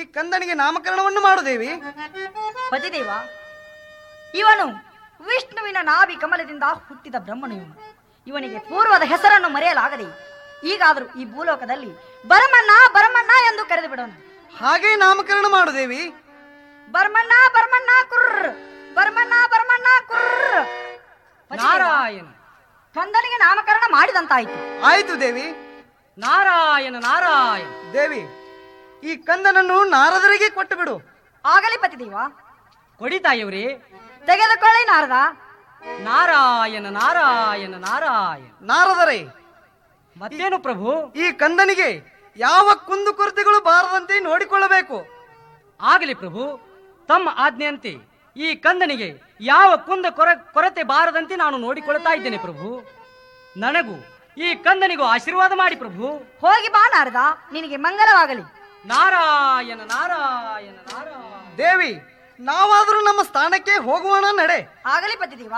ಕಂದನಿಗೆ ನಾಮಕರಣವನ್ನು ಮಾಡು ದೇವಿ ಪತಿದೇವ ಇವನು ವಿಷ್ಣುವಿನ ನಾಭಿ ಕಮಲದಿಂದ ಹುಟ್ಟಿದ ಬ್ರಹ್ಮನು ಇವನು ಇವನಿಗೆ ಪೂರ್ವದ ಹೆಸರನ್ನು ಮರೆಯಲಾಗದೆ ಈಗಾದರೂ ಈ ಭೂಲೋಕದಲ್ಲಿ ಬರಮಣ್ಣ ಬರಮಣ್ಣ ಎಂದು ಕರೆದು ಬಿಡೋಣ ಹಾಗೆ ನಾಮಕರಣ ಮಾಡು ದೇವಿ ಬರ್ಮಣ್ಣ ಬರ್ಮಣ್ಣ ಕುರ್ರ್ ಬರ್ಮಣ್ಣ ಬರ್ಮಣ್ಣ ಕುರ್ರ್ ಪತಿದೇವ, ನಾರಾಯಣ ಕಂದನಿಗೆ ನಾಮಕರಣ ಮಾಡಿದಂತಾಯಿತು ಆಯ್ತು ದೇವಿ ನಾರಾಯಣ ನಾರಾಯಣ ದೇವಿ ಈ ಕಂದನನ್ನು ನಾರದರಿಗೆ ಕೊಟ್ಟು ಬಿಡು ಆಗಲಿ ಪತಿದೇವ ಕೊಡಿ ತಾಯಿಯವ್ರಿ ತೆಗೆದುಕೊಳ್ಳಿ ನಾರದ ನಾರಾಯಣ ನಾರಾಯಣ ನಾರಾಯಣ ನಾರದರೇ ಮತ್ತೇನು ಪ್ರಭು ಈ ಕಂದನಿಗೆ ಯಾವ ಕುಂದು ಕೊರತೆಗಳು ಬಾರದಂತೆ ನೋಡಿಕೊಳ್ಳಬೇಕು ಆಗಲಿ ಪ್ರಭು ತಮ್ಮ ಆಜ್ಞೆಯಂತೆ ಈ ಕಂದನಿಗೆ ಯಾವ ಕುಂದ ಕೊರ ಕೊರತೆ ಬಾರದಂತೆ ನಾನು ನೋಡಿಕೊಳ್ತಾ ಇದ್ದೇನೆ ಪ್ರಭು ನನಗೂ ಈ ಕಂದನಿಗೂ ಆಶೀರ್ವಾದ ಮಾಡಿ ಪ್ರಭು ಹೋಗಿ ಬಾ ನಾರದ ನಿನಗೆ ಮಂಗಲವಾಗಲಿ ನಾರಾಯಣ ನಾರಾಯಣ ನಾರಾಯಣ ದೇವಿ ನಾವಾದರೂ ನಮ್ಮ ಸ್ಥಾನಕ್ಕೆ ಹೋಗುವಣ ನಡೆ ಆಗಲಿ ಪತಿದೇವ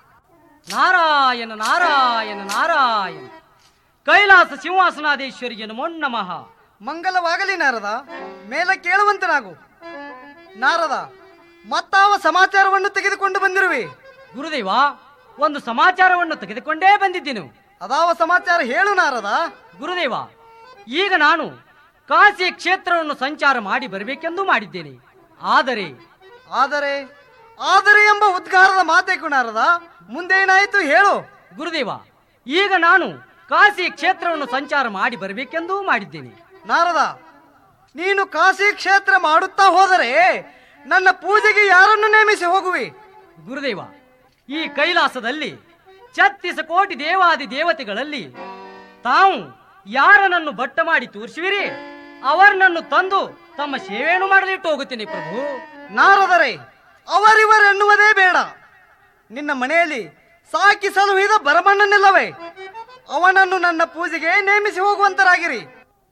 ನಾರಾಯಣ ನಾರಾಯಣ ನಾರಾಯಣ ಕೈಲಾಸ ಸಿಂಹಾಸನಾಧೀಶ್ವರಿಗೆ ನಮೋ ನಮಃ ಮಂಗಲವಾಗಲಿ ನಾರದ ಮೇಲೆ ಕೇಳುವಂತನಾಗು ನಾರದ ಮತ್ತಾವ ಸಮಾಚಾರವನ್ನು ತೆಗೆದುಕೊಂಡು ಬಂದಿರುವೆ ಗುರುದೇವ ಒಂದು ಸಮಾಚಾರವನ್ನು ತೆಗೆದುಕೊಂಡೇ ಬಂದಿದ್ದೇನೆ ಅದಾವ ಸಮಾಚಾರ ಹೇಳು ನಾರದ ಗುರುದೇವ ಈಗ ನಾನು ಕಾಶಿ ಕ್ಷೇತ್ರವನ್ನು ಸಂಚಾರ ಮಾಡಿ ಬರಬೇಕೆಂದು ಮಾಡಿದ್ದೇನೆ ಆದರೆ ಆದರೆ ಆದರೆ ಎಂಬ ಉದ್ಗಾರದ ಮಾತೇಕು ನಾರದ ಮುಂದೇನಾಯಿತು ಹೇಳು ಗುರುದೇವ ಈಗ ನಾನು ಕಾಶಿ ಕ್ಷೇತ್ರವನ್ನು ಸಂಚಾರ ಮಾಡಿ ಬರಬೇಕೆಂದು ಮಾಡಿದ್ದೇನೆ ನಾರದ ನೀನು ಕಾಶಿ ಕ್ಷೇತ್ರ ಮಾಡುತ್ತಾ ಹೋದರೆ ನನ್ನ ಪೂಜೆಗೆ ಯಾರನ್ನು ನೇಮಿಸಿ ಹೋಗುವಿ ಗುರುದೇವ ಈ ಕೈಲಾಸದಲ್ಲಿ ಛತ್ತೀಸ ಕೋಟಿ ದೇವಾದಿ ದೇವತೆಗಳಲ್ಲಿ ತಾವು ಯಾರನನ್ನು ಬಟ್ಟ ಮಾಡಿ ತೋರಿಸುವಿರಿ ಅವರನ್ನು ತಂದು ತಮ್ಮ ಸೇವೆಯನ್ನು ಮಾಡಲಿಟ್ಟು ಹೋಗುತ್ತೇನೆ ಪ್ರಭು ನಾರದರೆ ಅವರಿವರೆನ್ನುವುದೇ ಬೇಡ ನಿನ್ನ ಮನೆಯಲ್ಲಿ ಸಾಕಿ ಸಲುಹಿದ ಬರಮಣ್ಣನಿಲ್ಲವೇ ಅವನನ್ನು ನನ್ನ ಪೂಜೆಗೆ ನೇಮಿಸಿ ಹೋಗುವಂತರಾಗಿರಿ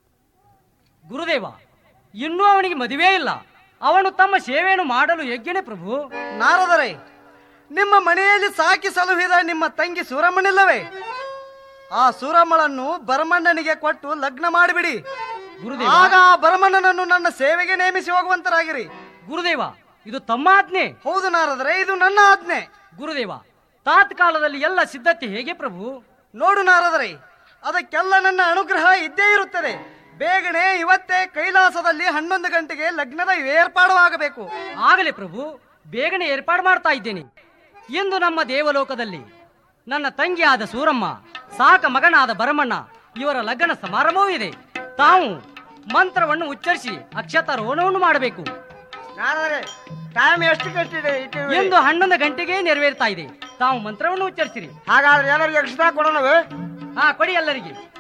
ಗುರುದೇವ ಇನ್ನೂ ಅವನಿಗೆ ಮದುವೆ ಇಲ್ಲ ಅವನು ತಮ್ಮ ಸೇವೆಯನ್ನು ಮಾಡಲು ಯಜ್ಞನೇ ಪ್ರಭು ನಾರದರೆ ನಿಮ್ಮ ಮನೆಯಲ್ಲಿ ಸಾಕಿ ಸಲುಹಿದ ನಿಮ್ಮ ತಂಗಿ ಸೂರಮ್ಮನಿಲ್ಲವೇ ಆ ಸೂರಮ್ಮಳನ್ನು ಬರಮಣ್ಣನಿಗೆ ಕೊಟ್ಟು ಲಗ್ನ ಮಾಡಿಬಿಡಿ ಗುರುದೇವ ಆಗ ಆ ಬರಮಣ್ಣನನ್ನು ನನ್ನ ಸೇವೆಗೆ ನೇಮಿಸಿ ಹೋಗುವಂತರಾಗಿರಿ ಗುರುದೇವ ಇದು ತಮ್ಮ ಆಜ್ಞೆ ಹೌದು ನಾರದರೆ ಇದು ನನ್ನ ಆಜ್ಞೆ ಗುರುದೇವ ತಾತ್ಕಾಲದಲ್ಲಿ ಎಲ್ಲ ಸಿದ್ಧತೆ ಹೇಗೆ ಪ್ರಭು ನೋಡು ನಾರದರೆ ಅದಕ್ಕೆಲ್ಲ ನನ್ನ ಅನುಗ್ರಹ ಇದ್ದೇ ಇರುತ್ತದೆ ಬೇಗನೆ ಇವತ್ತೇ ಕೈಲಾಸದಲ್ಲಿ ಹನ್ನೊಂದು ಗಂಟೆಗೆ ಲಗ್ನದ ಏರ್ಪಾಡು ಆಗಬೇಕು ಆಗಲೇ ಪ್ರಭು ಬೇಗನೆ ಏರ್ಪಾಡು ಮಾಡ್ತಾ ಇದ್ದೇನೆ ಇಂದು ನಮ್ಮ ದೇವಲೋಕದಲ್ಲಿ ನನ್ನ ತಂಗಿಯಾದ ಸೂರಮ್ಮ ಸಾಕ ಮಗನಾದ ಭರಮಣ್ಣ ಇವರ ಲಗ್ನ ಸಮಾರಂಭವೂ ಇದೆ ತಾವು ಮಂತ್ರವನ್ನು ಉಚ್ಚರಿಸಿ ಅಕ್ಷತಾರೋಹಣವನ್ನು ಮಾಡಬೇಕು ಟೈಮ್ ಎಷ್ಟು ಕಟ್ಟಿದೆ ಎಂದು ಹನ್ನೊಂದು ಗಂಟೆಗೆ ನೆರವೇರ್ತಾ ಇದೆ ತಾವು ಮಂತ್ರವನ್ನು ಉಚ್ಚರಿಸಿರಿ ಹಾಗಾದ್ರೆ ಎಲ್ಲರಿಗೆ ಎಕ್ಸ್ಟ್ರಾ ಕೊಡೋಣವೇ ಹಾ ಕೊಡಿ ಎಲ್ಲರಿಗೆ